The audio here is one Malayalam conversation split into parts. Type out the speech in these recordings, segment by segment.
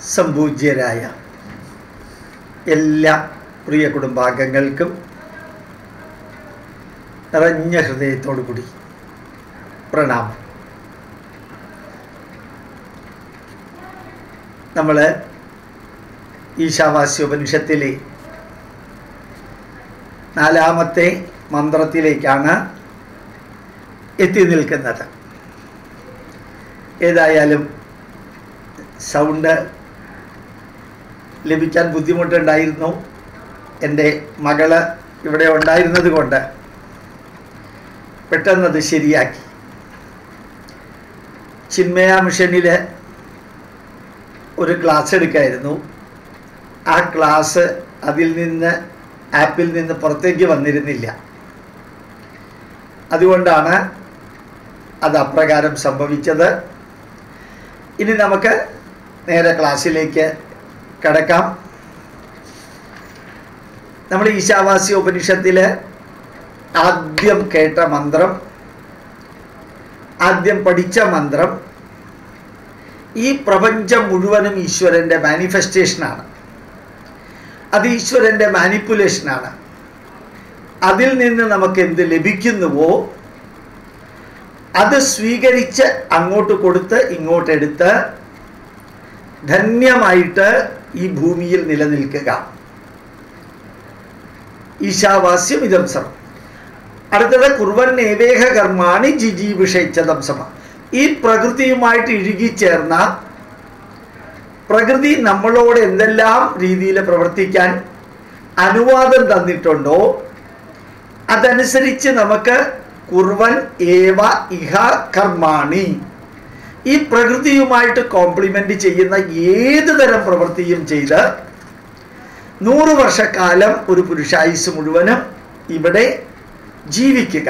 സംപൂജ്യരായ എല്ലാ പ്രിയ കുടുംബാംഗങ്ങൾക്കും നിറഞ്ഞ ഹൃദയത്തോടു കൂടി പ്രണാമം നമ്മൾ ഈശാവാസ്യോപനിഷത്തിലെ നാലാമത്തെ മന്ത്രത്തിലേക്കാണ് എത്തി നിൽക്കുന്നത് ഏതായാലും സൗണ്ട് ലഭിക്കാൻ ബുദ്ധിമുട്ടുണ്ടായിരുന്നു എൻ്റെ മകള് ഇവിടെ ഉണ്ടായിരുന്നത് കൊണ്ട് പെട്ടെന്നത് ശരിയാക്കി ചിന്മയ മിഷനിൽ ഒരു ക്ലാസ് എടുക്കായിരുന്നു ആ ക്ലാസ് അതിൽ നിന്ന് ആപ്പിൽ നിന്ന് പുറത്തേക്ക് വന്നിരുന്നില്ല അതുകൊണ്ടാണ് അത് അപ്രകാരം സംഭവിച്ചത് ഇനി നമുക്ക് നേരെ ക്ലാസ്സിലേക്ക് കടക്കാം നമ്മൾ ഈശാവാസി ഉപനിഷത്തിൽ ആദ്യം കേട്ട മന്ത്രം ആദ്യം പഠിച്ച മന്ത്രം ഈ പ്രപഞ്ചം മുഴുവനും ഈശ്വരൻ്റെ മാനിഫെസ്റ്റേഷനാണ് അത് ഈശ്വരൻ്റെ മാനിപ്പുലേഷനാണ് അതിൽ നിന്ന് നമുക്ക് എന്ത് ലഭിക്കുന്നുവോ അത് സ്വീകരിച്ച് അങ്ങോട്ട് കൊടുത്ത് ഇങ്ങോട്ടെടുത്ത് ധന്യമായിട്ട് ഈ ഭൂമിയിൽ നിലനിൽക്കുക ഈശാവാസ്യം ഇതം സമം അടുത്തത് കുർവൻ ഏവേഹ കർമാണി ജിജീവിഷയിച്ചതം സമ ഈ പ്രകൃതിയുമായിട്ട് ഇഴുകിച്ചേർന്ന പ്രകൃതി നമ്മളോട് എന്തെല്ലാം രീതിയിൽ പ്രവർത്തിക്കാൻ അനുവാദം തന്നിട്ടുണ്ടോ അതനുസരിച്ച് നമുക്ക് കുർവൻ ഏവ ഇഹ കർമാണി ഈ പ്രകൃതിയുമായിട്ട് കോംപ്ലിമെന്റ് ചെയ്യുന്ന ഏത് തരം പ്രവൃത്തിയും ചെയ്ത് നൂറ് വർഷക്കാലം ഒരു പുരുഷായുസ് മുഴുവനും ഇവിടെ ജീവിക്കുക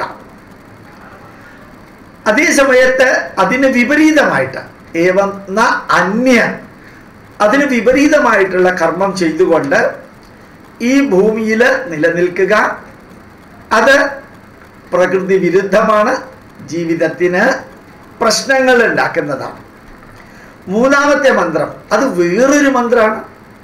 അതേ സമയത്ത് അതിന് വിപരീതമായിട്ട് ഏവം ന അന്യ അതിന് വിപരീതമായിട്ടുള്ള കർമ്മം ചെയ്തുകൊണ്ട് ഈ ഭൂമിയിൽ നിലനിൽക്കുക അത് പ്രകൃതി വിരുദ്ധമാണ് ജീവിതത്തിന് പ്രശ്നങ്ങൾ ഉണ്ടാക്കുന്നതാണ് മൂന്നാമത്തെ മന്ത്രം അത് വേറൊരു മന്ത്രമാണ്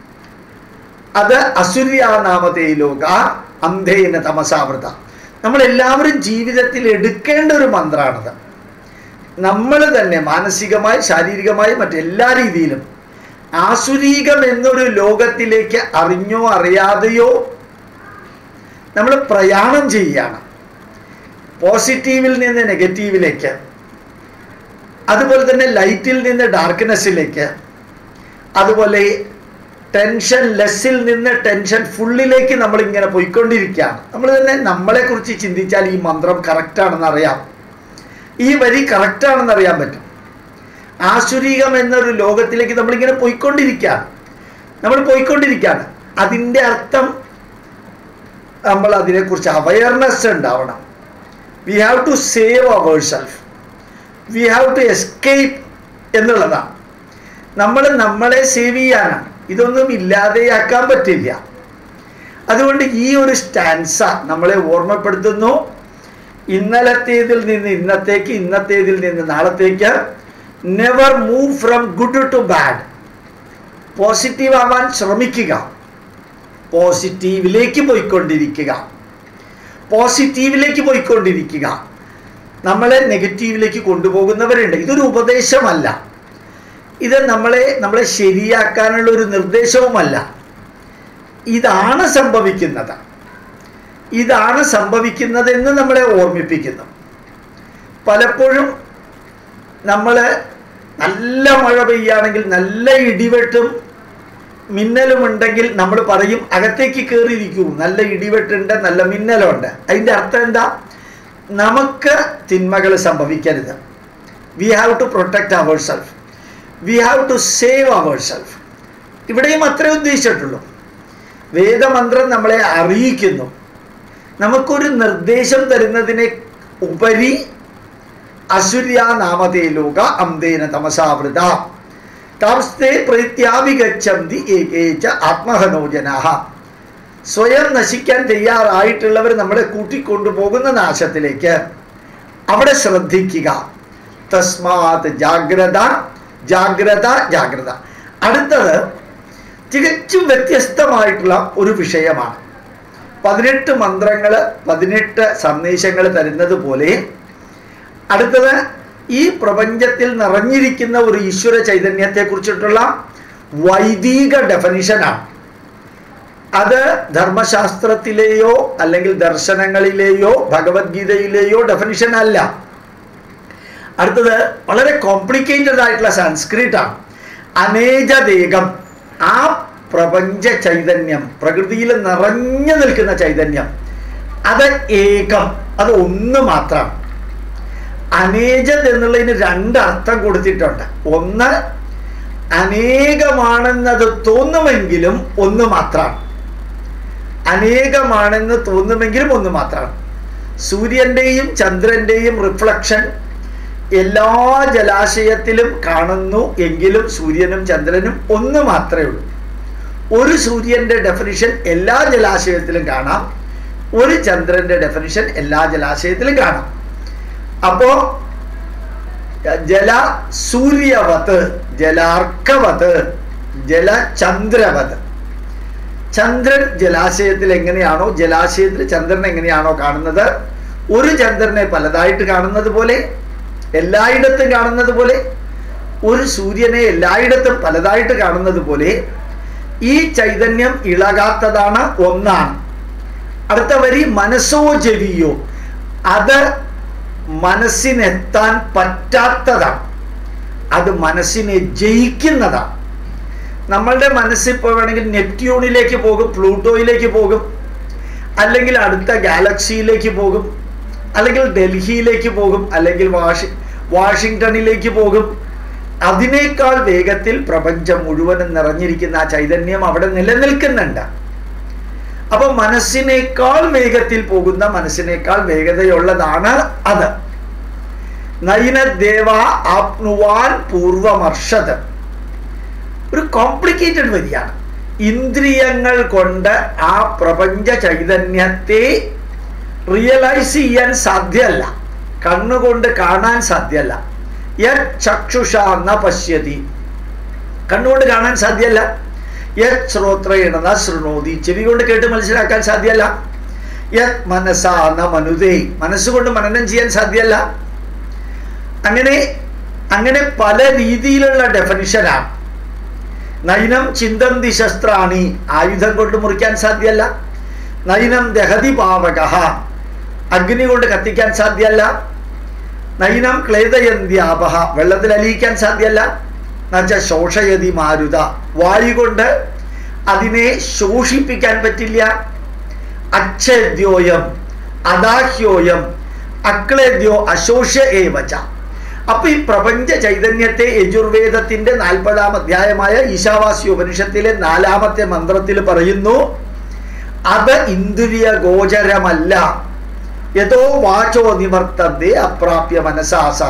അത് അസുര്യാനാമതേ ലോക അന്ധേന തമസാവൃത നമ്മളെല്ലാവരും ജീവിതത്തിൽ എടുക്കേണ്ട ഒരു മന്ത്രമാണത് നമ്മൾ തന്നെ മാനസികമായി ശാരീരികമായി മറ്റെല്ലാ രീതിയിലും ആസുരീകം എന്നൊരു ലോകത്തിലേക്ക് അറിഞ്ഞോ അറിയാതെയോ നമ്മൾ പ്രയാണം ചെയ്യുകയാണ് പോസിറ്റീവിൽ നിന്ന് നെഗറ്റീവിലേക്ക് അതുപോലെ തന്നെ ലൈറ്റിൽ നിന്ന് ഡാർക്ക്നെസ്സിലേക്ക് അതുപോലെ ടെൻഷൻ ലെസ്സിൽ നിന്ന് ടെൻഷൻ ഫുള്ളിലേക്ക് നമ്മൾ ഇങ്ങനെ പോയിക്കൊണ്ടിരിക്കുകയാണ് നമ്മൾ തന്നെ നമ്മളെക്കുറിച്ച് ചിന്തിച്ചാൽ ഈ മന്ത്രം കറക്റ്റാണെന്ന് അറിയാം ഈ വരി കറക്റ്റാണെന്ന് അറിയാൻ പറ്റും ആസുരീകം എന്നൊരു ലോകത്തിലേക്ക് നമ്മളിങ്ങനെ പോയിക്കൊണ്ടിരിക്കുകയാണ് നമ്മൾ പോയിക്കൊണ്ടിരിക്കുകയാണ് അതിൻ്റെ അർത്ഥം നമ്മൾ അതിനെക്കുറിച്ച് അവയർനെസ് ഉണ്ടാവണം we have to save our self we have to escape എന്നുള്ളതാണ് നമ്മൾ നമ്മളെ സേവ് ചെയ്യാനാണ് ഇതൊന്നും ഇല്ലാതെയാക്കാൻ പറ്റില്ല അതുകൊണ്ട് ഈ ഒരു സ്റ്റാൻസ നമ്മളെ ഓർമ്മപ്പെടുത്തുന്നു ഇന്നലത്തേതിൽ നിന്ന് ഇന്നത്തേക്ക് ഇന്നത്തേതിൽ നിന്ന് നാളത്തേക്ക് never move from good to bad positive ആവാൻ ശ്രമിക്കുക പോസിറ്റീവിലേക്ക് പോയിക്കൊണ്ടിരിക്കുക പോസിറ്റീവിലേക്ക് പോയിക്കൊണ്ടിരിക്കുക നമ്മളെ നെഗറ്റീവിലേക്ക് കൊണ്ടുപോകുന്നവരുണ്ട് ഇതൊരു ഉപദേശമല്ല ഇത് നമ്മളെ നമ്മളെ ശരിയാക്കാനുള്ള ഒരു നിർദ്ദേശവുമല്ല ഇതാണ് സംഭവിക്കുന്നത് ഇതാണ് സംഭവിക്കുന്നതെന്ന് നമ്മളെ ഓർമ്മിപ്പിക്കുന്നു പലപ്പോഴും നമ്മൾ നല്ല മഴ പെയ്യുകയാണെങ്കിൽ നല്ല ഇടിവെട്ടും മിന്നലും ഉണ്ടെങ്കിൽ നമ്മൾ പറയും അകത്തേക്ക് കയറിയിരിക്കൂ നല്ല ഇടിവെട്ടുണ്ട് നല്ല മിന്നലുണ്ട് അതിൻ്റെ അർത്ഥം എന്താ നമുക്ക് തിന്മകൾ സംഭവിക്കരുത് we have to protect our self we have to save our self ഇവിടെയും അത്രേ ഉദ്ദേശിച്ചിട്ടുള്ളൂ വേദമന്ത്രം നമ്മളെ അറിയിക്കുന്നു നമുക്കൊരു നിർദ്ദേശം തരുന്നതിനെ ഉപരി അസുര്യാനാമതേ ലോക അന്തേന തമസാവൃത താംസ്തേ പ്രത്യാവിഗച്ഛന്തി ഏകേച്ച ആത്മഹനോ ജനാഹ സ്വയം നശിക്കാൻ തയ്യാറായിട്ടുള്ളവർ നമ്മളെ കൂട്ടിക്കൊണ്ടുപോകുന്ന നാശത്തിലേക്ക് അവിടെ ശ്രദ്ധിക്കുക തസ്മാത് ജാഗ്രത ജാഗ്രത ജാഗ്രത അടുത്തത് തികച്ചും വ്യത്യസ്തമായിട്ടുള്ള ഒരു വിഷയമാണ് പതിനെട്ട് മന്ത്രങ്ങൾ പതിനെട്ട് സന്ദേശങ്ങൾ തരുന്നത് പോലെ അടുത്തത് ഈ പ്രപഞ്ചത്തിൽ നിറഞ്ഞിരിക്കുന്ന ഒരു ഈശ്വര ചൈതന്യത്തെ കുറിച്ചിട്ടുള്ള വൈദിക ഡെഫനിഷനാണ് അത് ധർമ്മശാസ്ത്രത്തിലെയോ അല്ലെങ്കിൽ ദർശനങ്ങളിലെയോ ഭഗവത്ഗീതയിലെയോ ഡെഫനിഷൻ അല്ല അടുത്തത് വളരെ കോംപ്ലിക്കേറ്റഡ് ആയിട്ടുള്ള സംസ്കൃത് ആണ് അനേജദേകം ആ പ്രപഞ്ച ചൈതന്യം പ്രകൃതിയിൽ നിറഞ്ഞു നിൽക്കുന്ന ചൈതന്യം അത് ഏകം അത് ഒന്ന് മാത്രമാണ് അനേജത് എന്നുള്ളതിന് രണ്ട് അർത്ഥം കൊടുത്തിട്ടുണ്ട് ഒന്ന് അനേകമാണെന്നത് തോന്നുമെങ്കിലും ഒന്ന് മാത്രമാണ് അനേകമാണെന്ന് തോന്നുമെങ്കിലും ഒന്ന് മാത്രമാണ് സൂര്യൻ്റെയും ചന്ദ്രൻ്റെയും റിഫ്ലക്ഷൻ എല്ലാ ജലാശയത്തിലും കാണുന്നു എങ്കിലും സൂര്യനും ചന്ദ്രനും ഒന്ന് മാത്രമേ ഉള്ളൂ ഒരു സൂര്യൻ്റെ ഡെഫിനിഷൻ എല്ലാ ജലാശയത്തിലും കാണാം ഒരു ചന്ദ്രൻ്റെ ഡെഫിനിഷൻ എല്ലാ ജലാശയത്തിലും കാണാം അപ്പോ ജല സൂര്യവത് ജലാർക്കവത് ജലചന്ദ്രവത് ചന്ദ്രൻ ജലാശയത്തിൽ എങ്ങനെയാണോ ജലാശയത്തിൽ ചന്ദ്രൻ എങ്ങനെയാണോ കാണുന്നത് ഒരു ചന്ദ്രനെ പലതായിട്ട് കാണുന്നത് പോലെ എല്ലായിടത്തും കാണുന്നത് പോലെ ഒരു സൂര്യനെ എല്ലായിടത്തും പലതായിട്ട് കാണുന്നത് പോലെ ഈ ചൈതന്യം ഇളകാത്തതാണ് ഒന്നാണ് അടുത്ത വരി മനസ്സോ ജവിയോ അത് മനസ്സിനെത്താൻ പറ്റാത്തതാണ് അത് മനസ്സിനെ ജയിക്കുന്നതാണ് നമ്മളുടെ മനസ്സിപ്പോൾ വേണമെങ്കിൽ നെപ്റ്റ്യൂണിലേക്ക് പോകും പ്ലൂട്ടോയിലേക്ക് പോകും അല്ലെങ്കിൽ അടുത്ത ഗാലക്സിയിലേക്ക് പോകും അല്ലെങ്കിൽ ഡൽഹിയിലേക്ക് പോകും അല്ലെങ്കിൽ വാഷി വാഷിങ്ടണിലേക്ക് പോകും അതിനേക്കാൾ വേഗത്തിൽ പ്രപഞ്ചം മുഴുവനും നിറഞ്ഞിരിക്കുന്ന ആ ചൈതന്യം അവിടെ നിലനിൽക്കുന്നുണ്ട് അപ്പൊ മനസ്സിനേക്കാൾ വേഗത്തിൽ പോകുന്ന മനസ്സിനേക്കാൾ വേഗതയുള്ളതാണ് അത് നൈനദേവ ആപ്നുവാൻ പൂർവമർഷത് ഒരു കോംപ്ലിക്കേറ്റഡ് വരിയാണ് ഇന്ദ്രിയങ്ങൾ കൊണ്ട് ആ പ്രപഞ്ച ചൈതന്യത്തെ റിയലൈസ് ചെയ്യാൻ സാധ്യമല്ല കണ്ണുകൊണ്ട് കാണാൻ സാധ്യമല്ല യത് ചക്ഷുഷ ന പശ്യതി കണ്ണുകൊണ്ട് കാണാൻ സാധ്യമല്ല യത് ശ്രോത്രേണ ന ശൃണോതി ചെവി കൊണ്ട് കേട്ട് മനസ്സിലാക്കാൻ സാധ്യമല്ല യത് മനസ്സാ ന മനുതേ മനസ്സുകൊണ്ട് മനനം ചെയ്യാൻ സാധ്യമല്ല അങ്ങനെ അങ്ങനെ പല രീതിയിലുള്ള ഡെഫിനിഷനാണ് നൈനം ചിന്തന്തി ശസ്ത്രാണി ആയുധം കൊണ്ട് മുറിക്കാൻ സാധ്യമല്ല നൈനം ദഹതി പാവക അഗ്നി കൊണ്ട് കത്തിക്കാൻ സാധ്യമല്ല നൈനം ക്ലേദയന്ത്യാപഹ വെള്ളത്തിൽ അലിയിക്കാൻ സാധ്യമല്ല എന്നുവെച്ച ശോഷയതി മാരുത വായു കൊണ്ട് അതിനെ ശോഷിപ്പിക്കാൻ പറ്റില്ല അച്ഛദ്യോയം അദാഹ്യോയം അക്ലേദ്യോ അശോഷ്യ ഏവച്ച അപ്പൊ ഈ പ്രപഞ്ച ചൈതന്യത്തെ യജുർവേദത്തിന്റെ നാൽപ്പതാം അധ്യായമായ ഈശാവാസ്യ ഉപനിഷത്തിലെ നാലാമത്തെ മന്ത്രത്തിൽ പറയുന്നു അത് ഇന്ദ്രിയ ഗോചരമല്ല യഥോ വാചോ നിവർത്തന്റെ അപ്രാപ്യ മനസാസഹ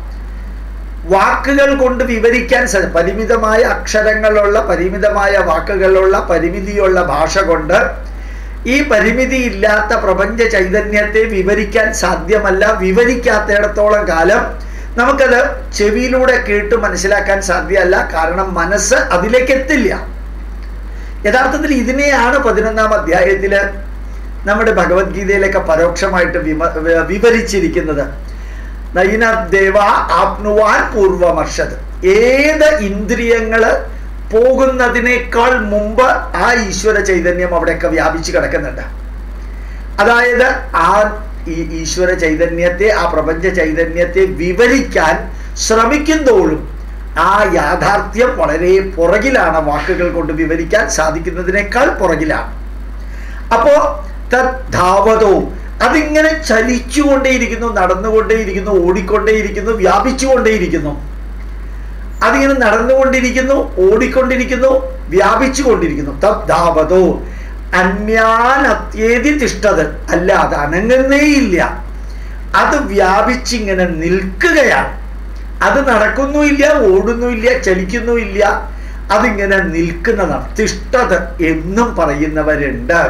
വാക്കുകൾ കൊണ്ട് വിവരിക്കാൻ സ പരിമിതമായ അക്ഷരങ്ങളുള്ള പരിമിതമായ വാക്കുകളുള്ള പരിമിതിയുള്ള ഭാഷ കൊണ്ട് ഈ പരിമിതി ഇല്ലാത്ത പ്രപഞ്ച ചൈതന്യത്തെ വിവരിക്കാൻ സാധ്യമല്ല വിവരിക്കാത്തിടത്തോളം കാലം നമുക്കത് ചെവിയിലൂടെ കേട്ട് മനസ്സിലാക്കാൻ സാധ്യമല്ല കാരണം മനസ്സ് അതിലേക്ക് എത്തില്ല യഥാർത്ഥത്തിൽ ഇതിനെയാണ് പതിനൊന്നാം അധ്യായത്തില് നമ്മുടെ ഭഗവത്ഗീതയിലൊക്കെ പരോക്ഷമായിട്ട് വിമ വിവരിച്ചിരിക്കുന്നത് നൈനദേവ ആപ്നുവാൻ പൂർവമർഷത് ഏത് ഇന്ദ്രിയങ്ങള് പോകുന്നതിനേക്കാൾ മുമ്പ് ആ ഈശ്വര ചൈതന്യം അവിടെയൊക്കെ വ്യാപിച്ചു കിടക്കുന്നുണ്ട് അതായത് ആ ഈ ഈശ്വര ചൈതന്യത്തെ ആ പ്രപഞ്ച ചൈതന്യത്തെ വിവരിക്കാൻ ശ്രമിക്കുന്തോറും ആ യാഥാർത്ഥ്യം വളരെ പുറകിലാണ് വാക്കുകൾ കൊണ്ട് വിവരിക്കാൻ സാധിക്കുന്നതിനേക്കാൾ പുറകിലാണ് അപ്പോ തദ്ധാവതോ അതിങ്ങനെ ചലിച്ചുകൊണ്ടേയിരിക്കുന്നു നടന്നുകൊണ്ടേയിരിക്കുന്നു ഓടിക്കൊണ്ടേയിരിക്കുന്നു വ്യാപിച്ചുകൊണ്ടേയിരിക്കുന്നു അതിങ്ങനെ നടന്നുകൊണ്ടിരിക്കുന്നു ഓടിക്കൊണ്ടിരിക്കുന്നു വ്യാപിച്ചുകൊണ്ടിരിക്കുന്നു തദ്ധാവതോ അന്യാനത്യേതി തിഷ്ടത് അല്ല അത് അനങ്ങുന്നേയില്ല അത് വ്യാപിച്ചിങ്ങനെ നിൽക്കുകയാണ് അത് നടക്കുന്നുമില്ല ഓടുന്നുമില്ല ചലിക്കുന്നുമില്ല അതിങ്ങനെ നിൽക്കുന്നതാണ് തിഷ്ടത് എന്നും പറയുന്നവരുണ്ട്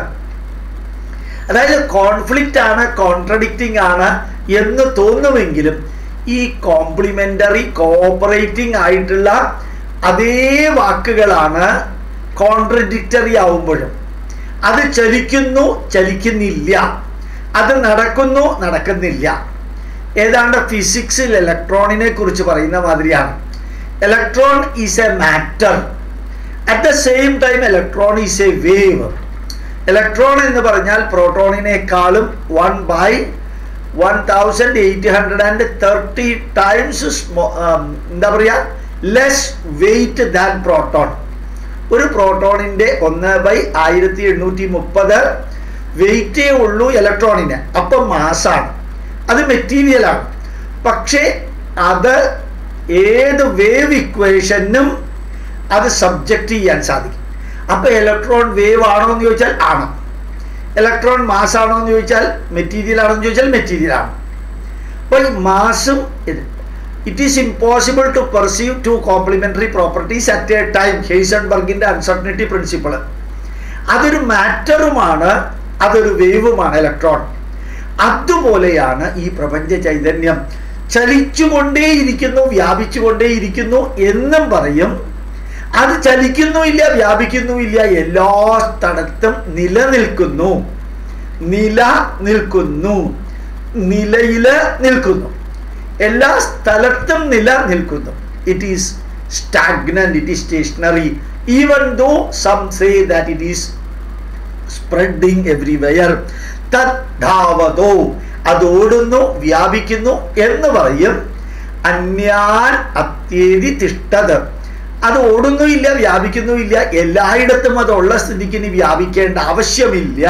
അതായത് കോൺഫ്ലിക്റ്റ് ആണ് കോൺട്രഡിക്റ്റിംഗ് ആണ് എന്ന് തോന്നുമെങ്കിലും ഈ കോംപ്ലിമെന്ററി കോഓപ്പറേറ്റിംഗ് ആയിട്ടുള്ള അതേ വാക്കുകളാണ് കോൺട്രഡിക്റ്ററി ആവുമ്പോഴും അത് ചലിക്കുന്നു ചലിക്കുന്നില്ല അത് നടക്കുന്നു നടക്കുന്നില്ല ഏതാണ്ട് ഫിസിക്സിൽ ഇലക്ട്രോണിനെ കുറിച്ച് പറയുന്ന മാതിരിയാണ് electron is a matter at the same time electron is a wave electron എന്ന് പറഞ്ഞാൽ പ്രോട്ടോണിനേക്കാളും one by one thousand eight hundred and thirty times എന്താ പറയുക ലെസ് വെയിറ്റ് ദാൻ പ്രോട്ടോൺ ഒരു പ്രോട്ടോണിന്റെ ഒന്ന് ബൈ ആയിരത്തി എണ്ണൂറ്റി മുപ്പത് വെയിറ്റേ ഉള്ളൂ ഇലക്ട്രോണിന് അപ്പം മാസാണ് അത് മെറ്റീരിയലാണ് പക്ഷേ അത് ഏത് വേവ് ഇക്വേഷനും അത് സബ്ജക്റ്റ് ചെയ്യാൻ സാധിക്കും അപ്പൊ ഇലക്ട്രോൺ വേവ് ആണോ എന്ന് ചോദിച്ചാൽ ആണ് ഇലക്ട്രോൺ മാസ് ആണോ എന്ന് ചോദിച്ചാൽ മെറ്റീരിയൽ ആണോ എന്ന് ചോദിച്ചാൽ മെറ്റീരിയൽ ആണ് അപ്പോൾ മാസും ഇത് it is impossible to perceive to complementary properties at a time ഹെയ്സൺബർഗിന്റെ അൺസർട്ടനിറ്റി പ്രിൻസിപ്പിൾ അതൊരു മാറ്ററുമാണ് അതൊരു വേവുമാണ് ഇലക്ട്രോൺ അതുപോലെയാണ് ഈ പ്രപഞ്ച ചൈതന്യം ചലിച്ചുകൊണ്ടേയിരിക്കുന്നു വ്യാപിച്ചുകൊണ്ടേയിരിക്കുന്നു എന്നും പറയും അത് ചലിക്കുന്നുമില്ല വ്യാപിക്കുന്നുമില്ല എല്ലാ സ്ഥലത്തും നിലനിൽക്കുന്നു നില നിൽക്കുന്നു നിലയില് നിൽക്കുന്നു എല്ലാ സ്ഥലത്തും നിലനിൽക്കുന്നു it is stagnant it is stationary even though some say that it is spreading everywhere തദ്ധാവതോ അത് ഓടുന്നു വ്യാപിക്കുന്നു എന്ന് പറയും അന്യാൻ അത്യേതി തിഷ്ടത് അത് ഓടുന്നുമില്ല വ്യാപിക്കുന്നുമില്ല എല്ലായിടത്തും അതുള്ള സ്ഥിതിക്ക് ഇനി വ്യാപിക്കേണ്ട ആവശ്യമില്ല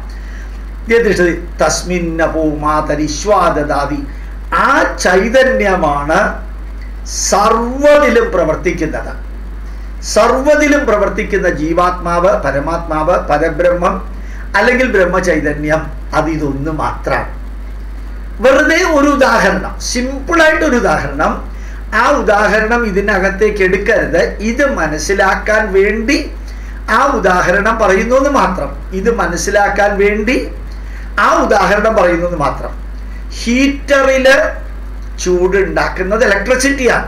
തസ്മിന്നപൂമാതരിശ്വാദാതി ആ ചൈതന്യമാണ് സർവതിലും പ്രവർത്തിക്കുന്നത് സർവതിലും പ്രവർത്തിക്കുന്ന ജീവാത്മാവ് പരമാത്മാവ് പരബ്രഹ്മം അല്ലെങ്കിൽ ബ്രഹ്മചൈതന്യം അത് ഇതൊന്ന് മാത്രമാണ് വെറുതെ ഒരു ഉദാഹരണം സിമ്പിളായിട്ട് ഒരു ഉദാഹരണം ആ ഉദാഹരണം ഇതിനകത്തേക്ക് എടുക്കരുത് ഇത് മനസ്സിലാക്കാൻ വേണ്ടി ആ ഉദാഹരണം പറയുന്നു എന്ന് മാത്രം ഇത് മനസ്സിലാക്കാൻ വേണ്ടി ആ ഉദാഹരണം പറയുന്നു എന്ന് മാത്രം ഹീറ്ററില് ചൂട് ഉണ്ടാക്കുന്നത് ഇലക്ട്രിസിറ്റിയാണ്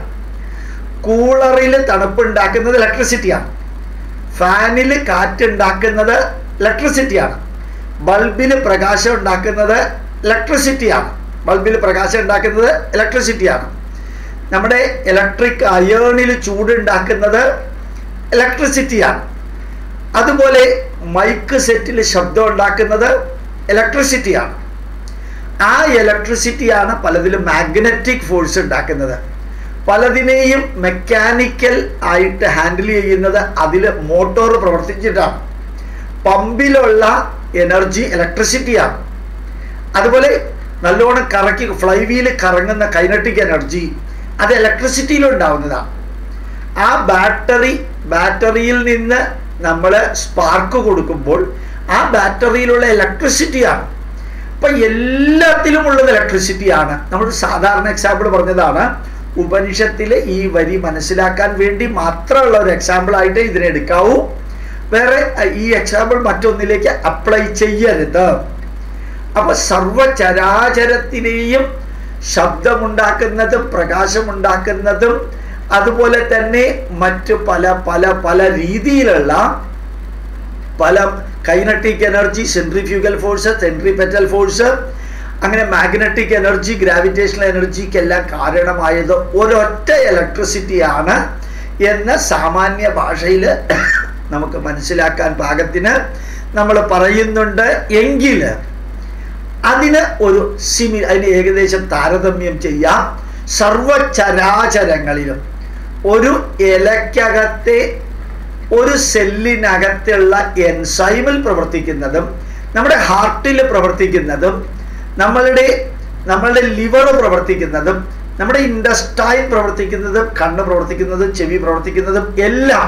കൂളറിൽ തണുപ്പ് ഉണ്ടാക്കുന്നത് ഇലക്ട്രിസിറ്റിയാണ് ഫാനിൽ കാറ്റ് ഉണ്ടാക്കുന്നത് ഇലക്ട്രിസിറ്റിയാണ് ബൾബിൽ പ്രകാശം ഉണ്ടാക്കുന്നത് ഇലക്ട്രിസിറ്റിയാണ് ബൾബിൽ പ്രകാശം ഉണ്ടാക്കുന്നത് ഇലക്ട്രിസിറ്റിയാണ് നമ്മുടെ ഇലക്ട്രിക് അയേണിൽ ചൂടുണ്ടാക്കുന്നത് ഇലക്ട്രിസിറ്റിയാണ് അതുപോലെ മൈക്ക് സെറ്റിൽ ശബ്ദം ഉണ്ടാക്കുന്നത് ഇലക്ട്രിസിറ്റിയാണ് ആ ഇലക്ട്രിസിറ്റിയാണ് പലതിലും മാഗ്നറ്റിക് ഫോഴ്സ് ഉണ്ടാക്കുന്നത് പലതിനെയും മെക്കാനിക്കൽ ആയിട്ട് ഹാൻഡിൽ ചെയ്യുന്നത് അതിൽ മോട്ടോർ പ്രവർത്തിച്ചിട്ടാണ് പമ്പിലുള്ള എനർജി ഇലക്ട്രിസിറ്റിയാണ് അതുപോലെ നല്ലോണം കറക്കി ഫ്ലൈ വീല് കറങ്ങുന്ന കൈനറ്റിക് എനർജി അത് ഇലക്ട്രിസിറ്റിയിൽ ഉണ്ടാവുന്നതാണ് ആ ബാറ്ററി ബാറ്ററിയിൽ നിന്ന് നമ്മൾ സ്പാർക്ക് കൊടുക്കുമ്പോൾ ആ ബാറ്ററിയിലുള്ള ഇലക്ട്രിസിറ്റിയാണ് അപ്പൊ എല്ലാത്തിലും ഉള്ളത് ഇലക്ട്രിസിറ്റിയാണ് നമ്മൾ സാധാരണ എക്സാമ്പിൾ പറഞ്ഞതാണ് ഉപനിഷത്തിലെ ഈ വരി മനസ്സിലാക്കാൻ വേണ്ടി മാത്രമുള്ള ഒരു എക്സാമ്പിൾ ആയിട്ട് ഇതിനെ എടുക്കാവൂ വേറെ ഈ എക്സാമ്പിൾ മറ്റൊന്നിലേക്ക് അപ്ലൈ ചെയ്യരുത് അപ്പൊ സർവചരാചരത്തിനെയും ശബ്ദമുണ്ടാക്കുന്നതും പ്രകാശമുണ്ടാക്കുന്നതും അതുപോലെ തന്നെ മറ്റു പല പല പല രീതിയിലുള്ള പല kinetic energy centrifugal force centripetal force അങ്ങനെ മാഗ്നറ്റിക് എനർജി ഗ്രാവിറ്റേഷണൽ എനർജിക്കെല്ലാം കാരണമായത് ഒരൊറ്റ ഇലക്ട്രിസിറ്റിയാണ് എന്ന് സാമാന്യ ഭാഷയിൽ നമുക്ക് മനസ്സിലാക്കാൻ പാകത്തിന് നമ്മൾ പറയുന്നുണ്ട് എങ്കിൽ അതിന് ഒരു സിമി അതിന് ഏകദേശം താരതമ്യം ചെയ്യാം സർവചരാചരങ്ങളിലും ഒരു ഇലക്കകത്തെ ഒരു സെല്ലിനകത്തുള്ള എൻസൈമിൽ പ്രവർത്തിക്കുന്നതും നമ്മുടെ ഹാർട്ടിൽ പ്രവർത്തിക്കുന്നതും നമ്മളുടെ നമ്മളുടെ ലിവർ പ്രവർത്തിക്കുന്നതും നമ്മുടെ ഇൻഡസ്റ്റൈൻ പ്രവർത്തിക്കുന്നതും കണ്ണ് പ്രവർത്തിക്കുന്നതും ചെവി പ്രവർത്തിക്കുന്നതും എല്ലാം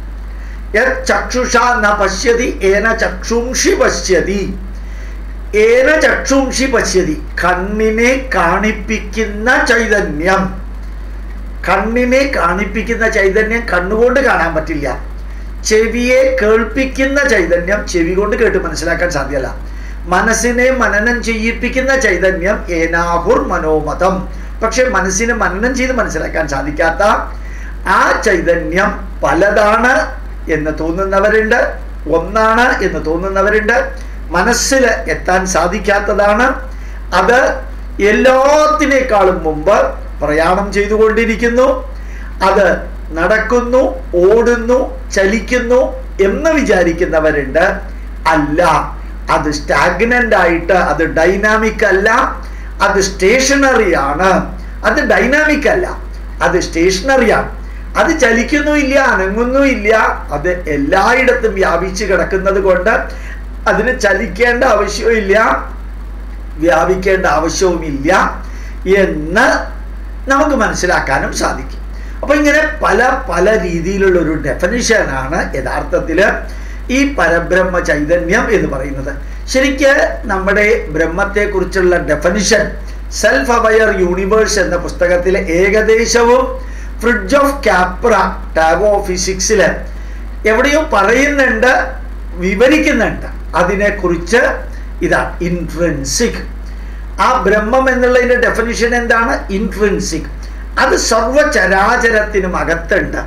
ചക്ഷുഷ ന പശ്യതി ഏന ചക്ഷുംഷി പശ്യതി ഏന ചക്ഷുംഷി പശ്യതി കണ്ണിനെ കാണിപ്പിക്കുന്ന ചൈതന്യം കണ്ണിനെ കാണിപ്പിക്കുന്ന ചൈതന്യം കണ്ണുകൊണ്ട് കാണാൻ പറ്റില്ല ചെവിയെ കേൾപ്പിക്കുന്ന ചൈതന്യം ചെവി കൊണ്ട് കേട്ട് മനസ്സിലാക്കാൻ സാധ്യമല്ല മനസ്സിനെ മനനം ചെയ്യിപ്പിക്കുന്ന ചൈതന്യം ഏനാഹുർ മനോമതം പക്ഷെ മനസ്സിനെ മനനം ചെയ്ത് മനസ്സിലാക്കാൻ സാധിക്കാത്ത ആ ചൈതന്യം പലതാണ് എന്ന് തോന്നുന്നവരുണ്ട് ഒന്നാണ് എന്ന് തോന്നുന്നവരുണ്ട് മനസ്സിൽ എത്താൻ സാധിക്കാത്തതാണ് അത് എല്ലാത്തിനേക്കാളും മുമ്പ് പ്രയാണം ചെയ്തുകൊണ്ടിരിക്കുന്നു അത് നടക്കുന്നു ഓടുന്നു ചലിക്കുന്നു എന്ന് വിചാരിക്കുന്നവരുണ്ട് അല്ല അത് സ്റ്റാഗ്നന്റ് ആയിട്ട് അത് ഡൈനാമിക് അല്ല അത് സ്റ്റേഷനറി ആണ് അത് ഡൈനാമിക് അല്ല അത് സ്റ്റേഷനറിയാണ് അത് ചലിക്കുന്നുമില്ല അനങ്ങുന്നുമില്ല അത് എല്ലായിടത്തും വ്യാപിച്ച് കിടക്കുന്നത് കൊണ്ട് അതിന് ചലിക്കേണ്ട ആവശ്യമില്ല വ്യാപിക്കേണ്ട ആവശ്യവുമില്ല എന്ന് നമുക്ക് മനസ്സിലാക്കാനും സാധിക്കും അപ്പൊ ഇങ്ങനെ പല പല രീതിയിലുള്ള ഒരു ഡെഫിനിഷനാണ് യഥാർത്ഥത്തിൽ ഈ പരബ്രഹ്മ ചൈതന്യം എന്ന് പറയുന്നത് ശരിക്ക് നമ്മുടെ ബ്രഹ്മത്തെക്കുറിച്ചുള്ള ഡെഫിനിഷൻ സെൽഫ് അവയർ യൂണിവേഴ്സ് എന്ന പുസ്തകത്തിലെ ഏകദേശവും Fritjof Capra Tao of ഫിസിക്സിൽ എവിടെയോ പറയുന്നുണ്ട് വിവരിക്കുന്നുണ്ട് അതിനെക്കുറിച്ച് ഇതാണ് ഇൻട്രൻസിക് ആ ബ്രഹ്മം എന്നുള്ളതിന്റെ ഡെഫിനിഷൻ എന്താണ് ഇൻട്രൻസിക് അത് സർവചരാചരത്തിനും അകത്തുണ്ട്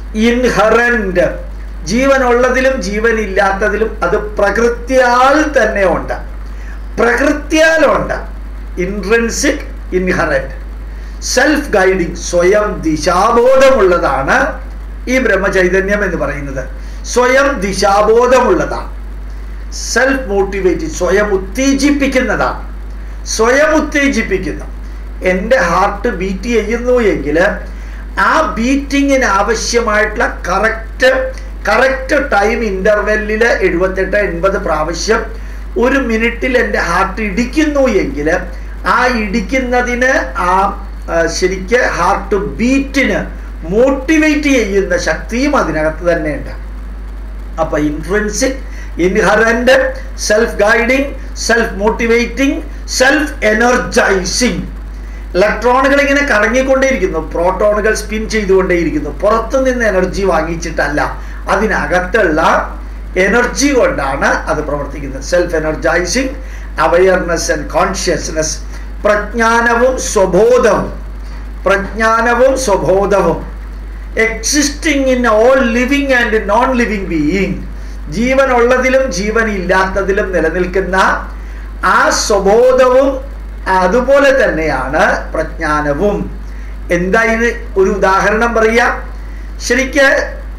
ഇൻഹറന്റ് ജീവനുള്ളതിലും ജീവനില്ലാത്തതിലും അത് പ്രകൃത്യാൽ തന്നെ ഉണ്ട് പ്രകൃത്യാലുണ്ട് ഇൻട്രൻസിക് ഇൻഹറന്റ് സെൽഫ് ഗൈഡിങ് സ്വയം ദിശാബോധമുള്ളതാണ് ഈ ബ്രഹ്മചൈതന്യം എന്ന് പറയുന്നത് സ്വയം ദിശാബോധമുള്ളതാണ് സെൽഫ് മോട്ടിവേറ്റ് സ്വയം ഉത്തേജിപ്പിക്കുന്നതാണ് സ്വയം ഉത്തേജിപ്പിക്കുന്നു എൻ്റെ ഹാർട്ട് ബീറ്റ് ചെയ്യുന്നു എങ്കിൽ ആ ബീറ്റിങ്ങിന് ആവശ്യമായിട്ടുള്ള കറക്റ്റ് കറക്റ്റ് ടൈം ഇൻ്റർവെല്ലിൽ എഴുപത്തെട്ട് എൺപത് പ്രാവശ്യം ഒരു മിനിറ്റിൽ എൻ്റെ ഹാർട്ട് ഇടിക്കുന്നു എങ്കിൽ ആ ഇടിക്കുന്നതിന് ആ ശരിക്ക് ഹാർട്ട് ബീറ്റിന് മോട്ടിവേറ്റ് ചെയ്യുന്ന ശക്തിയും അതിനകത്ത് തന്നെയുണ്ട് അപ്പൊ influencing inherent self guiding self motivating self energizing ഇലക്ട്രോണുകൾ ഇങ്ങനെ കറങ്ങിക്കൊണ്ടേയിരിക്കുന്നു പ്രോട്ടോണുകൾ സ്പിൻ ചെയ്തുകൊണ്ടേയിരിക്കുന്നു പുറത്തു നിന്ന് എനർജി വാങ്ങിച്ചിട്ടല്ല അതിനകത്തുള്ള എനർജി കൊണ്ടാണ് അത് പ്രവർത്തിക്കുന്നത് self energizing awareness and consciousness പ്രജ്ഞാനവും സ്വബോധവും പ്രജ്ഞാനവും സ്വബോധവും existing in all living and non living being ജീവനുള്ളതിലും ജീവൻ ഇല്ലാത്തതിലും നിലനിൽക്കുന്ന ആ സ്വബോധവും അതുപോലെ തന്നെയാണ് പ്രജ്ഞാനവും എന്താ ഇത് ഒരു ഉദാഹരണം പറയാം ശരിക്ക്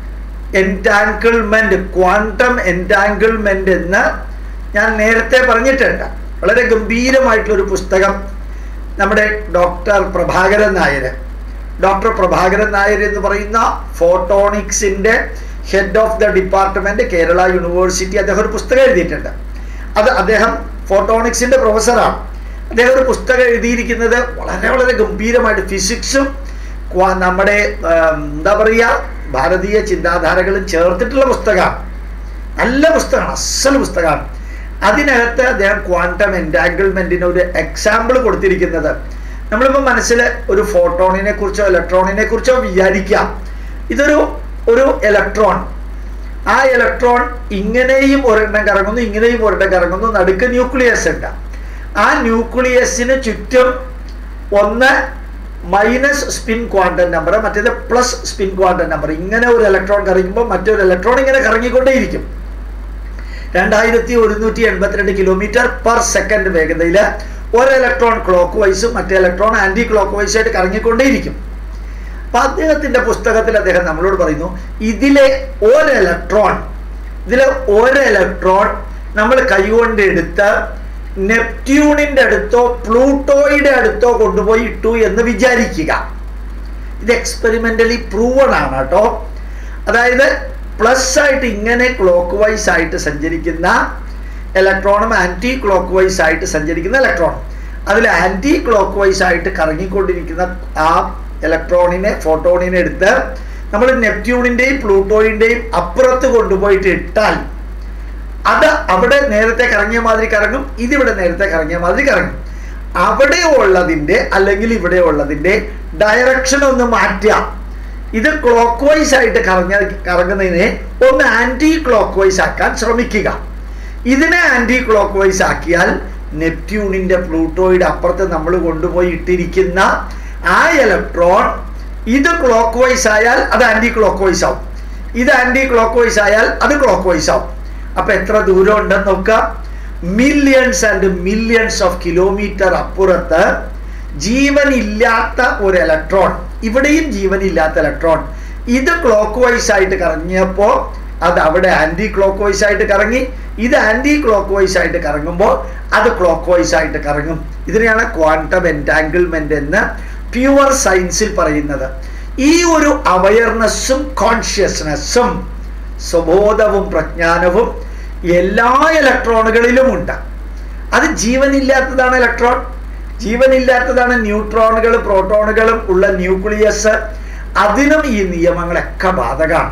എൻറ്റാങ്കിൾമെന്റ് ക്വാണ്ടം എൻറ്റാങ്കിൾമെന്റ് എന്ന് ഞാൻ നേരത്തെ പറഞ്ഞിട്ടുണ്ട് വളരെ ഗംഭീരമായിട്ടുള്ള ഒരു പുസ്തകം നമ്മുടെ ഡോക്ടർ പ്രഭാകരൻ നായർ ഡോക്ടർ പ്രഭാകരൻ നായർ എന്ന് പറയുന്ന ഫോട്ടോണിക്സിന്റെ head of the department Kerala university അദ്ദേഹം ഒരു പുസ്തകം എഴുതിയിട്ടുണ്ട് അത് അദ്ദേഹം ഫോട്ടോണിക്സിന്റെ പ്രൊഫസറാണ് അദ്ദേഹം ഒരു പുസ്തകം എഴുതിയിരിക്കുന്നത് വളരെ വളരെ ഗംഭീരമായിട്ട് ഫിസിക്സും നമ്മുടെ എന്താ പറയുക ഭാരതീയ ചിന്താധാരകളും ചേർത്തിട്ടുള്ള പുസ്തകമാണ് നല്ല പുസ്തകമാണ് അസൽ പുസ്തകമാണ് അതിനകത്ത് അദ്ദേഹം ക്വാണ്ടം എൻറ്റാങ്കിൾമെന്റിന് ഒരു എക്സാമ്പിൾ കൊടുത്തിരിക്കുന്നത് നമ്മളിപ്പോൾ മനസ്സിൽ ഒരു ഫോട്ടോണിനെ കുറിച്ചോ ഇലക്ട്രോണിനെ കുറിച്ചോ വിചാരിക്കാം ഇതൊരു ഒരു ഇലക്ട്രോൺ ആ ഇലക്ട്രോൺ ഇങ്ങനെയും ഒരെണ്ണം കറങ്ങുന്നു ഇങ്ങനെയും ഒരെണ്ണം കറങ്ങുന്നു നടുക്ക് ന്യൂക്ലിയസ് ഉണ്ട് ആ ന്യൂക്ലിയസിന് ചുറ്റും ഒന്ന് മൈനസ് സ്പിൻ ക്വാണ്ടം നമ്പർ മറ്റേത് പ്ലസ് സ്പിൻ ക്വാണ്ടം നമ്പർ ഇങ്ങനെ ഒരു ഇലക്ട്രോൺ കറങ്ങുമ്പോൾ മറ്റൊരു ഇലക്ട്രോൺ ഇങ്ങനെ കറങ്ങിക്കൊണ്ടേയിരിക്കും രണ്ടായിരത്തി ഒരുന്നൂറ്റി എൺപത്തിരണ്ട് കിലോമീറ്റർ പെർ സെക്കൻഡ് വേഗതയിൽ ഒരു ഇലക്ട്രോൺ ക്ലോക്ക് വൈസും മറ്റേ ഇലക്ട്രോൺ ആന്റി ക്ലോക്ക് വൈസായിട്ട് കറങ്ങിക്കൊണ്ടേയിരിക്കും അപ്പൊ അദ്ദേഹത്തിന്റെ പുസ്തകത്തിൽ അദ്ദേഹം നമ്മളോട് പറയുന്നു ഇതിലെ ഒരു ഇലക്ട്രോൺ ഇതിലെ ഒരു ഇലക്ട്രോൺ നമ്മൾ കൈകൊണ്ട് എടുത്ത് നെപ്റ്റ്യൂണിന്റെ അടുത്തോ പ്ലൂട്ടോയുടെ അടുത്തോ കൊണ്ടുപോയി ഇട്ടു എന്ന് വിചാരിക്കുക ഇത് എക്സ്പെരിമെന്റലി പ്രൂവൺ ആണ് കേട്ടോ അതായത് പ്ലസ് ആയിട്ട് ഇങ്ങനെ ക്ലോക്ക് വൈസ് ആയിട്ട് സഞ്ചരിക്കുന്ന ഇലക്ട്രോണും ആന്റി ക്ലോക്ക് വൈസ് ആയിട്ട് സഞ്ചരിക്കുന്ന ഇലക്ട്രോൺ അതിൽ ആന്റി ക്ലോക്ക് വൈസ് ആയിട്ട് കറങ്ങിക്കൊണ്ടിരിക്കുന്ന ആ ഇലക്ട്രോണിനെ ഫോട്ടോണിനെ എടുത്ത് നമ്മൾ നെപ്റ്റ്യൂണിന്റെയും പ്ലൂട്ടോയിന്റെയും അപ്പുറത്ത് കൊണ്ടുപോയിട്ട് ഇട്ടാൽ അത് അവിടെ നേരത്തെ കറങ്ങിയ മാതിരി കറങ്ങും ഇതിവിടെ നേരത്തെ കറങ്ങിയ മാതിരി കറങ്ങും അവിടെ ഉള്ളതിന്റെ അല്ലെങ്കിൽ ഇവിടെ ഉള്ളതിന്റെ ഡയറക്ഷൻ ഒന്ന് മാറ്റുക ഇത് ക്ലോക്ക് വൈസ് ആയിട്ട് കറങ്ങ കറങ്ങുന്നതിനെ ഒന്ന് ആന്റി ക്ലോക്ക് വൈസ് ആക്കാൻ ശ്രമിക്കുക ഇതിനെ ആന്റി ക്ലോക്ക് വൈസ് ആക്കിയാൽ നെപ്റ്റ്യൂണിന്റെ പ്ലൂട്ടോയുടെ അപ്പുറത്ത് നമ്മൾ കൊണ്ടുപോയി ഇട്ടിരിക്കുന്ന ആ ഇലക്ട്രോൺ ഇത് ക്ലോക്ക് വൈസ് ആയാൽ അത് ആന്റി ക്ലോക്ക് വൈസ് ആവും ഇത് ആന്റി ക്ലോക്ക് വൈസ് ആയാൽ അത് ക്ലോക്ക് വൈസ് ആവും അപ്പൊ എത്ര ദൂരം ഉണ്ടെന്ന് നോക്കുക millions and millions of kilometer അപ്പുറത്ത് ജീവനില്ലാത്ത ഒരു ഇലക്ട്രോൺ ഇവിടെയും ജീവനില്ലാത്ത ഇലക്ട്രോൺ ഇത് ക്ലോക്ക് വൈസ് ആയിട്ട് കറങ്ങിയപ്പോൾ അത് അവിടെ ആന്റി ക്ലോക്ക് വൈസ് ആയിട്ട് കറങ്ങി ഇത് ആന്റി ക്ലോക്ക് വൈസ് ആയിട്ട് കറങ്ങുമ്പോൾ അത് ക്ലോക്ക് വൈസ് ആയിട്ട് കറങ്ങും ഇതിനെയാണ് ക്വാണ്ടം എൻറ്റാങ്കിൾമെന്റ് എന്ന് പ്യുവർ സയൻസിൽ പറയുന്നത് ഈ ഒരു അവയർനെസ്സും കോൺഷ്യസ്നെസ്സും സ്വബോധവും പ്രജ്ഞാനവും എല്ലാ ഇലക്ട്രോണുകളിലും ഉണ്ട് അത് ജീവനില്ലാത്തതാണ് ഇലക്ട്രോൺ ജീവനില്ലാത്തതാണ് ന്യൂട്രോണുകൾ പ്രോട്ടോണുകളും ഉള്ള ന്യൂക്ലിയസ് അതിനും ഈ നിയമങ്ങളൊക്കെ ബാധകമാണ്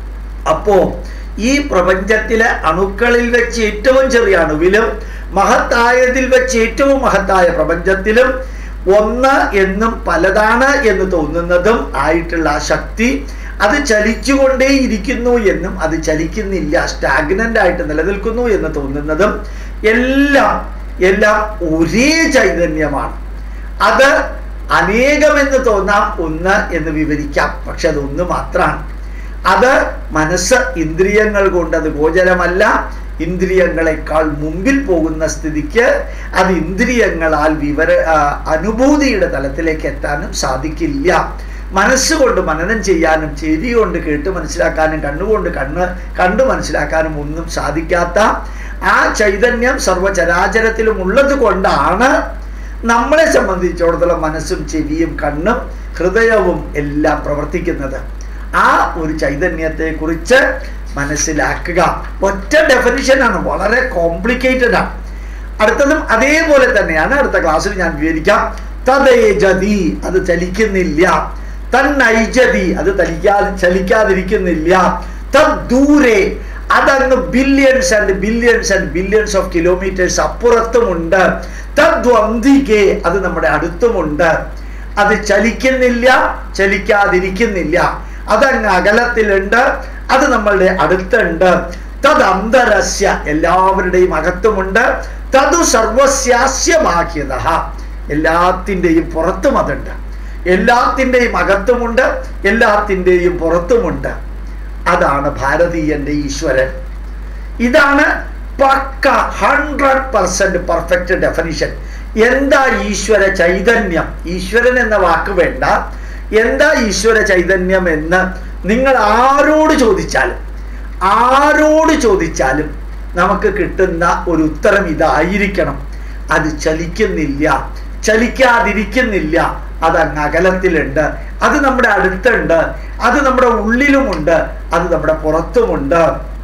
അപ്പോ ഈ പ്രപഞ്ചത്തിലെ അണുക്കളിൽ വെച്ച് ഏറ്റവും ചെറിയ അണുവിലും മഹത്തായതിൽ വെച്ച് ഏറ്റവും മഹത്തായ പ്രപഞ്ചത്തിലും ഒന്ന് എന്നും പലതാണ് എന്ന് തോന്നുന്നതും ആയിട്ടുള്ള ആ ശക്തി അത് ചലിച്ചുകൊണ്ടേ ഇരിക്കുന്നു എന്നും അത് ചലിക്കുന്നില്ല സ്റ്റാഗ്നന്റ് ആയിട്ട് നിലനിൽക്കുന്നു എന്ന് തോന്നുന്നതും എല്ലാം എല്ലാം ഒരേ ചൈതന്യമാണ് അത് അനേകമെന്ന് തോന്നാം ഒന്ന് എന്ന് വിവരിക്കാം പക്ഷെ അത് ഒന്ന് മാത്രമാണ് അത് മനസ്സ് ഇന്ദ്രിയങ്ങൾ കൊണ്ട് അത് ഗോചരമല്ല ഇന്ദ്രിയങ്ങളെക്കാൾ മുമ്പിൽ പോകുന്ന സ്ഥിതിക്ക് അത് ഇന്ദ്രിയങ്ങളാൽ വിവര ആ, അനുഭൂതിയുടെ തലത്തിലേക്ക് എത്താനും സാധിക്കില്ല മനസ്സുകൊണ്ട് മനനം ചെയ്യാനും ചെവി കൊണ്ട് കേട്ട് മനസ്സിലാക്കാനും കണ്ണുകൊണ്ട് കണ്ണ് കണ്ടു മനസ്സിലാക്കാനും ഒന്നും സാധിക്കാത്ത ആ ചൈതന്യം സർവചരാചരത്തിലും ഉള്ളത് കൊണ്ടാണ് നമ്മളെ സംബന്ധിച്ചിടത്തോളം മനസ്സും ചെവിയും കണ്ണും ഹൃദയവും എല്ലാം പ്രവർത്തിക്കുന്നത് ആ ഒരു ചൈതന്യത്തെ കുറിച്ച് മനസ്സിലാക്കുക ഒറ്റ ഡെഫിനിഷനാണ് വളരെ കോംപ്ലിക്കേറ്റഡ് ആണ് അടുത്തതും അതേപോലെ തന്നെയാണ് അടുത്ത ക്ലാസ്സിൽ ഞാൻ വിവരിക്കാം തദേജതി അത് ചലിക്കുന്നില്ല തന്നൈജതി അത് തലിക്കാതെ ചലിക്കാതിരിക്കുന്നില്ല തദ്ദൂരെ അതങ്ങ് billions and billions and kilometers ഓഫ് കിലോമീറ്റേഴ്സ് അപ്പുറത്തുമുണ്ട് തദ്വന്തികെ അത് നമ്മുടെ അടുത്തുമുണ്ട് അത് ചലിക്കുന്നില്ല ചലിക്കാതിരിക്കുന്നില്ല അതങ്ങ് അകലത്തിലുണ്ട് അത് നമ്മളുടെ അടുത്തുണ്ട് തദന്തരസ്യ എല്ലാവരുടെയും അകത്തുമുണ്ട് തതു സർവസ്യാസ്യമാക്കിയത എല്ലാത്തിൻ്റെയും പുറത്തും അതുണ്ട് എല്ലാത്തിൻ്റെയും അകത്തുമുണ്ട് എല്ലാത്തിൻ്റെയും പുറത്തുമുണ്ട് അതാണ് ഭാരതീയന്റെ ഈശ്വരൻ ഇതാണ് പക്ക ഹൺഡ്രഡ് പെർസെന്റ് പെർഫെക്റ്റ് ഡെഫിനിഷൻ എന്താ ഈശ്വര ചൈതന്യം ഈശ്വരൻ എന്ന വാക്ക് വേണ്ട എന്താ ഈശ്വര ചൈതന്യം എന്ന് നിങ്ങൾ ആരോട് ചോദിച്ചാലും ആരോട് ചോദിച്ചാലും നമുക്ക് കിട്ടുന്ന ഒരു ഉത്തരം ഇതായിരിക്കണം അത് ചലിക്കുന്നില്ല ചലിക്കാതിരിക്കുന്നില്ല അത് അങ്ങ് അകലത്തിലുണ്ട് അത് നമ്മുടെ അടുത്തുണ്ട് അത് നമ്മുടെ ഉള്ളിലുമുണ്ട് അത് നമ്മുടെ പുറത്തുമുണ്ട്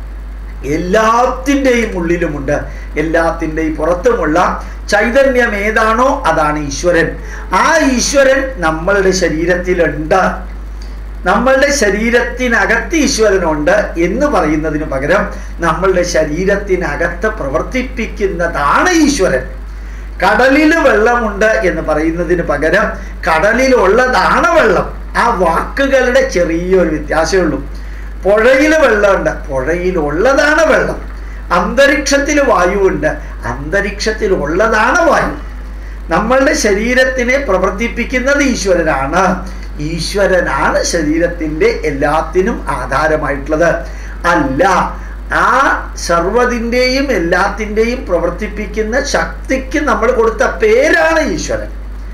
എല്ലാത്തിൻ്റെയും ഉള്ളിലുമുണ്ട് എല്ലാത്തിൻ്റെയും പുറത്തുമുള്ള ചൈതന്യം ഏതാണോ അതാണ് ഈശ്വരൻ ആ ഈശ്വരൻ നമ്മളുടെ ശരീരത്തിലുണ്ട് നമ്മളുടെ ശരീരത്തിനകത്ത് ഈശ്വരനുണ്ട് എന്ന് പറയുന്നതിന് പകരം നമ്മളുടെ ശരീരത്തിനകത്ത് പ്രവർത്തിപ്പിക്കുന്നതാണ് ഈശ്വരൻ കടലിൽ വെള്ളമുണ്ട് എന്ന് പറയുന്നതിന് പകരം കടലിലുള്ളതാണ് വെള്ളം ആ വാക്കുകളുടെ ചെറിയൊരു വ്യത്യാസമേ ഉള്ളൂ പുഴയിൽ വെള്ളമുണ്ട് പുഴയിലുള്ളതാണ് വെള്ളം അന്തരീക്ഷത്തിൽ വായുവുണ്ട് അന്തരീക്ഷത്തിൽ ഉള്ളതാണ് വായു നമ്മളുടെ ശരീരത്തിനെ പ്രവർത്തിപ്പിക്കുന്നത് ഈശ്വരനാണ് ഈശ്വരനാണ് ശരീരത്തിൻ്റെ എല്ലാത്തിനും ആധാരമായിട്ടുള്ളത് അല്ല ആ സർവതിൻ്റെയും എല്ലാത്തിൻ്റെയും പ്രവർത്തിപ്പിക്കുന്ന ശക്തിക്ക് നമ്മൾ കൊടുത്ത പേരാണ് ഈശ്വരൻ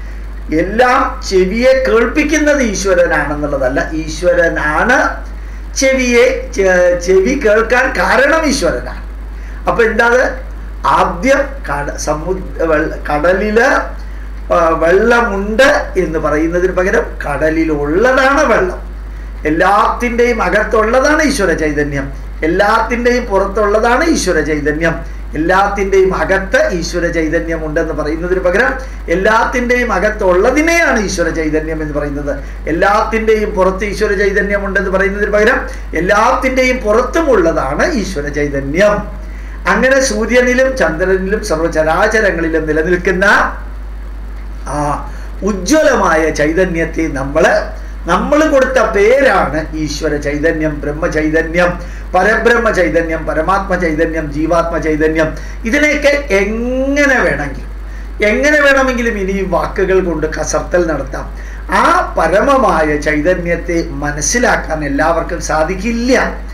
എല്ലാം ചെവിയെ കേൾപ്പിക്കുന്നത് ഈശ്വരനാണെന്നുള്ളതല്ല ഈശ്വരനാണ് ചെവിയെ ചെ- ചെവി കേൾക്കാൻ കാരണം ഈശ്വരനാണ് അപ്പൊ എന്താ അത്? ആദ്യം കട സമുദ്ര വെള്ള- കടലില് ആ, വെള്ളമുണ്ട് എന്ന് പറയുന്നതിന് പകരം കടലിലുള്ളതാണ് വെള്ളം എല്ലാത്തിൻ്റെയും അകത്തുള്ളതാണ് ഈശ്വര ചൈതന്യം എല്ലാത്തിൻ്റെയും പുറത്തുള്ളതാണ് ഈശ്വര ചൈതന്യം എല്ലാത്തിൻ്റെയും അകത്ത് ഈശ്വര ചൈതന്യം ഉണ്ടെന്ന് പറയുന്നതിന് പകരം എല്ലാത്തിൻ്റെയും അകത്തുള്ളതിനെയാണ് ഈശ്വര ചൈതന്യം എന്ന് പറയുന്നത് എല്ലാത്തിൻ്റെയും പുറത്ത് ഈശ്വര ചൈതന്യം ഉണ്ടെന്ന് പറയുന്നതിന് പകരം എല്ലാത്തിൻ്റെയും പുറത്തുമുള്ളതാണ് ഈശ്വര ചൈതന്യം അങ്ങനെ സൂര്യനിലും ചന്ദ്രനിലും സർവചരാചരങ്ങളിലും നിലനിൽക്കുന്ന ആ ഉജ്ജ്വലമായ ചൈതന്യത്തെ നമ്മൾ നമ്മൾ കൊടുത്ത പേരാണ് ഈശ്വര ചൈതന്യം ബ്രഹ്മ ചൈതന്യം പരബ്രഹ്മ ചൈതന്യം പരമാത്മ ചൈതന്യം ജീവാത്മ ചൈതന്യം ഇതിനെയൊക്കെ എങ്ങനെ വേണമെങ്കിലും എങ്ങനെ വേണമെങ്കിലും ഇനിയും വാക്കുകൾ കൊണ്ട് കസർത്തൽ നടത്താം ആ പരമമായ ചൈതന്യത്തെ മനസ്സിലാക്കാൻ എല്ലാവർക്കും സാധിക്കില്ല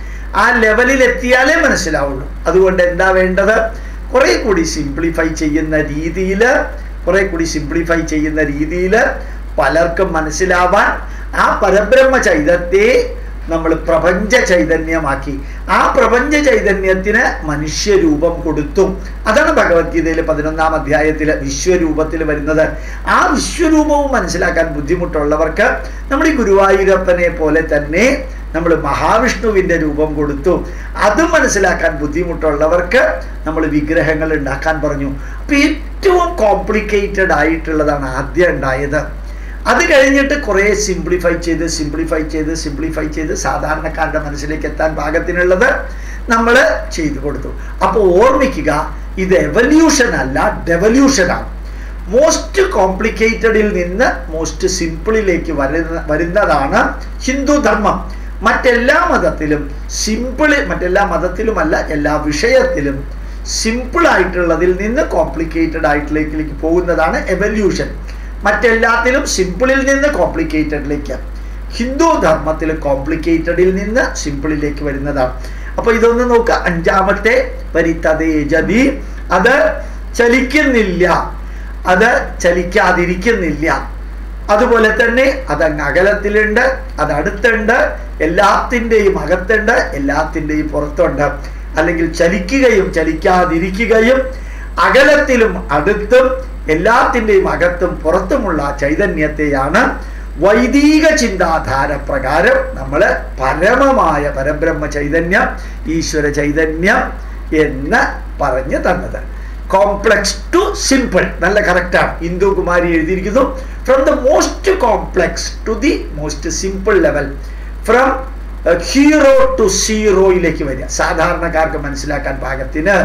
ആ ലെവലിൽ എത്തിയാലേ മനസ്സിലാവുള്ളൂ അതുകൊണ്ട് എന്താ വേണ്ടത് കുറെ കൂടി സിംപ്ലിഫൈ ചെയ്യുന്ന രീതിയിൽ കുറെ കൂടി സിംപ്ലിഫൈ ചെയ്യുന്ന രീതിയിൽ പലർക്കും മനസ്സിലാവാൻ ആ പരബ്രഹ്മ ചൈതന്യത്തെ നമ്മൾ പ്രപഞ്ച ചൈതന്യമാക്കി ആ പ്രപഞ്ച ചൈതന്യത്തിന് മനുഷ്യരൂപം കൊടുത്തു അതാണ് ഭഗവത്ഗീതയിൽ പതിനൊന്നാം അധ്യായത്തിൽ വിശ്വരൂപത്തിൽ വരുന്നത് ആ വിശ്വരൂപവും മനസ്സിലാക്കാൻ ബുദ്ധിമുട്ടുള്ളവർക്ക് നമ്മൾ ഈ ഗുരുവായൂരപ്പനെ പോലെ തന്നെ നമ്മൾ മഹാവിഷ്ണുവിൻ്റെ രൂപം കൊടുത്തു അത് മനസ്സിലാക്കാൻ ബുദ്ധിമുട്ടുള്ളവർക്ക് നമ്മൾ വിഗ്രഹങ്ങൾ ഉണ്ടാക്കാൻ പറഞ്ഞു അപ്പം ഏറ്റവും കോംപ്ലിക്കേറ്റഡ് ആയിട്ടുള്ളതാണ് ആദ്യം ഉണ്ടായത് അത് കഴിഞ്ഞിട്ട് കുറേ സിംപ്ലിഫൈ ചെയ്ത് സിംപ്ലിഫൈ ചെയ്ത് സിംപ്ലിഫൈ ചെയ്ത് സാധാരണക്കാരുടെ മനസ്സിലേക്ക് എത്താൻ പാകത്തിനുള്ളത് നമ്മൾ ചെയ്തു കൊടുത്തു അപ്പോൾ ഓർമ്മിക്കുക ഇത് എവല്യൂഷൻ അല്ല ഡെവല്യൂഷനാണ് മോസ്റ്റ് കോംപ്ലിക്കേറ്റഡിൽ നിന്ന് മോസ്റ്റ് സിമ്പിളിലേക്ക് വരുന്ന വരുന്നതാണ് ഹിന്ദു ധർമ്മം മറ്റെല്ലാ മതത്തിലും സിമ്പിള് മറ്റെല്ലാ മതത്തിലുമല്ല എല്ലാ വിഷയത്തിലും സിമ്പിൾ ആയിട്ടുള്ളതിൽ നിന്ന് കോംപ്ലിക്കേറ്റഡ് ആയിട്ടിലേക്ക് പോകുന്നതാണ് എവല്യൂഷൻ മറ്റെല്ലാത്തിലും സിമ്പിളിൽ നിന്ന് കോംപ്ലിക്കേറ്റഡിലേക്ക് ഹിന്ദു ധർമ്മത്തിൽ കോംപ്ലിക്കേറ്റഡിൽ നിന്ന് സിമ്പിളിലേക്ക് വരുന്നതാണ് അപ്പൊ ഇതൊന്ന് നോക്കുക അഞ്ചാമത്തെ പരിത്തതേ ജതി അത് ചലിക്കുന്നില്ല അത് ചലിക്കാതിരിക്കുന്നില്ല അതുപോലെ തന്നെ അത് അങ്ങ് അകലത്തിലുണ്ട് അത് അടുത്തുണ്ട് എല്ലാത്തിൻ്റെയും അകത്തുണ്ട് എല്ലാത്തിൻ്റെയും പുറത്തുണ്ട് അല്ലെങ്കിൽ ചലിക്കുകയും ചലിക്കാതിരിക്കുകയും അകലത്തിലും അടുത്തും എല്ലാത്തിൻ്റെയും അകത്തും പുറത്തുമുള്ള ചൈതന്യത്തെയാണ് വൈദിക ചിന്താധാര പ്രകാരം നമ്മൾ പരമമായ പരബ്രഹ്മ ചൈതന്യം ഈശ്വര ചൈതന്യം എന്ന് പറഞ്ഞു തന്നത് കോംപ്ലക്സ് ടു സിമ്പിൾ നല്ല കറക്റ്റാണ് ഇന്ദു കുമാരി എഴുതിയിരിക്കുന്നു from the most complex to the most simple level from hero to സീറോയിലേക്ക് വരിക സാധാരണക്കാർക്ക് മനസ്സിലാക്കാൻ പാകത്തിന്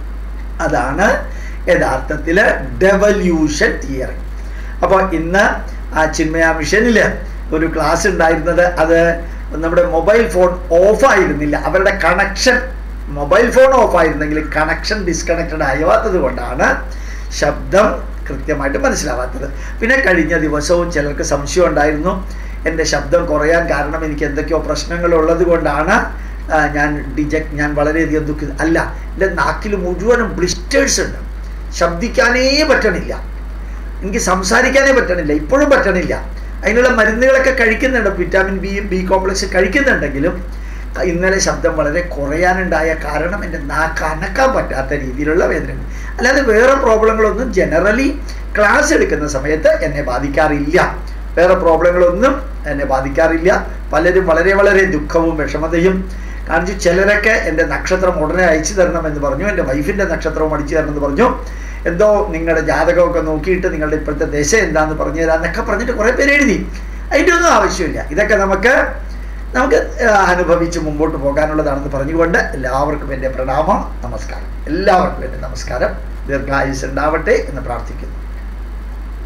അതാണ് യഥാർത്ഥത്തിൽ ഡെവല്യൂഷൻ തിയറി അപ്പോൾ ഇന്ന് ആ ചിന്മയ മിഷനിൽ ഒരു ക്ലാസ് ഉണ്ടായിരുന്നത് അത് നമ്മുടെ മൊബൈൽ ഫോൺ ഓഫായിരുന്നില്ല അവരുടെ കണക്ഷൻ മൊബൈൽ ഫോൺ ഓഫായിരുന്നെങ്കിൽ കണക്ഷൻ ഡിസ്കണക്റ്റഡ് ആവാത്തത് കൊണ്ടാണ് ശബ്ദം കൃത്യമായിട്ട് മനസ്സിലാവാത്തത് പിന്നെ കഴിഞ്ഞ ദിവസവും ചിലർക്ക് സംശയം ഉണ്ടായിരുന്നു എൻ്റെ ശബ്ദം കുറയാൻ കാരണം എനിക്ക് എന്തൊക്കെയോ പ്രശ്നങ്ങൾ ഉള്ളത് കൊണ്ടാണ് ഞാൻ ഡിജക്ട് ഞാൻ വളരെയധികം ദുഃഖി അല്ല എൻ്റെ നാക്കിൽ മുഴുവനും ബ്ലിസ്റ്റേഴ്സ് ഉണ്ട് ശബ്ദിക്കാനേ പറ്റണില്ല എനിക്ക് സംസാരിക്കാനേ പറ്റണില്ല ഇപ്പോഴും പറ്റണില്ല അതിനുള്ള മരുന്നുകളൊക്കെ കഴിക്കുന്നുണ്ട് വിറ്റാമിൻ ബിയും ബി കോംപ്ലക്സ് കഴിക്കുന്നുണ്ടെങ്കിലും ഇന്നലെ ശബ്ദം വളരെ കുറയാനുണ്ടായ കാരണം എൻ്റെ നാക്ക് അനക്കാൻ പറ്റാത്ത രീതിയിലുള്ള വേദനകൾ അല്ലാതെ വേറെ പ്രോബ്ലങ്ങളൊന്നും ജനറലി ക്ലാസ് എടുക്കുന്ന സമയത്ത് എന്നെ ബാധിക്കാറില്ല വേറെ പ്രോബ്ലങ്ങളൊന്നും എന്നെ ബാധിക്കാറില്ല പലരും വളരെ വളരെ ദുഃഖവും വിഷമതയും കാണിച്ചു ചിലരൊക്കെ എൻ്റെ നക്ഷത്രം ഉടനെ അയച്ചു തരണം എന്ന് പറഞ്ഞു എൻ്റെ വൈഫിൻ്റെ നക്ഷത്രവും അടിച്ചു തരണം എന്ന് പറഞ്ഞു എന്തോ നിങ്ങളുടെ ജാതകമൊക്കെ നോക്കിയിട്ട് നിങ്ങളുടെ ഇപ്പോഴത്തെ ദശ എന്താന്ന് പറഞ്ഞു തരാന്നൊക്കെ പറഞ്ഞിട്ട് കുറേ പേര് എഴുതി അതിൻ്റെ ഒന്നും ആവശ്യമില്ല ഇതൊക്കെ നമുക്ക് നമുക്ക് അനുഭവിച്ച് മുമ്പോട്ട് പോകാനുള്ളതാണെന്ന് പറഞ്ഞുകൊണ്ട് എല്ലാവർക്കും എൻ്റെ പ്രണാമം നമസ്കാരം എല്ലാവർക്കും എൻ്റെ നമസ്കാരം ദീർഘായുസ് ഉണ്ടാവട്ടെ എന്ന് പ്രാർത്ഥിക്കുന്നു